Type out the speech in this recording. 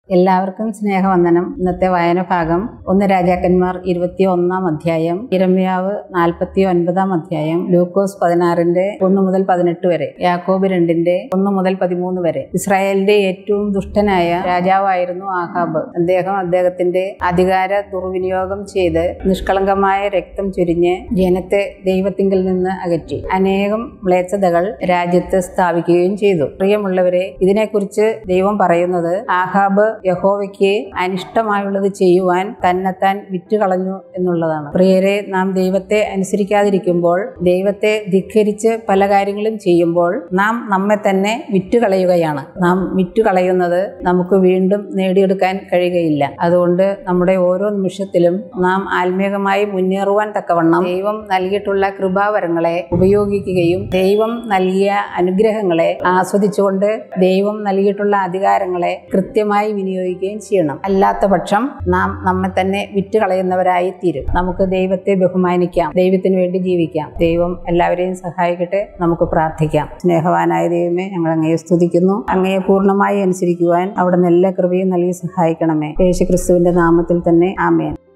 എല്ലാവർക്കും സ്നേഹവന്ദനം ഇന്നത്തെ വായന ഭാഗം ഒന്ന് രാജാക്കന്മാർ ഇരുപത്തി ഒന്നാം അധ്യായം ഇരമ്യാവ് നാൽപ്പത്തി ഒൻപതാം അധ്യായം ലൂക്കോസ് പതിനാറിന്റെ ഒന്ന് മുതൽ പതിനെട്ട് വരെ യാക്കോബ് രണ്ടിന്റെ ഒന്ന് മുതൽ പതിമൂന്ന് വരെ ഇസ്രായേലിന്റെ ഏറ്റവും ദുഷ്ടനായ രാജാവായിരുന്നു ആഹാബ് അദ്ദേഹം അദ്ദേഹത്തിന്റെ അധികാര ദുർവിനിയോഗം ചെയ്ത് നിഷ്കളങ്കമായ രക്തം ചൊരിഞ്ഞ് ജനത്തെ ദൈവത്തിങ്കിൽ നിന്ന് അകറ്റി അനേകം മ്ലേച്ഛതകൾ രാജ്യത്ത് സ്ഥാപിക്കുകയും ചെയ്തു പ്രിയമുള്ളവരെ ഇതിനെക്കുറിച്ച് ദൈവം പറയുന്നത് ആഹാബ് യഹോവയ്ക്ക് അനിഷ്ടമായുള്ളത് ചെയ്യുവാൻ തന്നെത്താൻ വിറ്റുകളഞ്ഞു എന്നുള്ളതാണ് പ്രിയരെ നാം ദൈവത്തെ അനുസരിക്കാതിരിക്കുമ്പോൾ ദൈവത്തെ ധിക്കരിച്ച് പല കാര്യങ്ങളും ചെയ്യുമ്പോൾ നാം നമ്മെ തന്നെ വിറ്റുകളയുകയാണ് നാം വിറ്റുകളയുന്നത് നമുക്ക് വീണ്ടും നേടിയെടുക്കാൻ കഴിയുകയില്ല അതുകൊണ്ട് നമ്മുടെ ഓരോ നിമിഷത്തിലും നാം ആത്മീയമായി മുന്നേറുവാൻ തക്കവണ്ണം ദൈവം നൽകിയിട്ടുള്ള കൃപാവരങ്ങളെ ഉപയോഗിക്കുകയും ദൈവം നൽകിയ അനുഗ്രഹങ്ങളെ ആസ്വദിച്ചുകൊണ്ട് ദൈവം നൽകിയിട്ടുള്ള അധികാരങ്ങളെ കൃത്യമായി വിനിയോഗിക്കുകയും ചെയ്യണം അല്ലാത്ത പക്ഷം നാം നമ്മെ തന്നെ വിറ്റുകളയുന്നവരായി തീരും നമുക്ക് ദൈവത്തെ ബഹുമാനിക്കാം ദൈവത്തിന് വേണ്ടി ജീവിക്കാം ദൈവം എല്ലാവരെയും സഹായിക്കട്ടെ നമുക്ക് പ്രാർത്ഥിക്കാം സ്നേഹവാനായ ദൈവമേ ഞങ്ങൾ അങ്ങയെ സ്തുതിക്കുന്നു അങ്ങയെ പൂർണ്ണമായി അനുസരിക്കുവാൻ അവിടെ നിന്ന് എല്ലാ കൃപയും നൽകി സഹായിക്കണമേ യേശു ക്രിസ്തുവിന്റെ നാമത്തിൽ തന്നെ ആമേൻ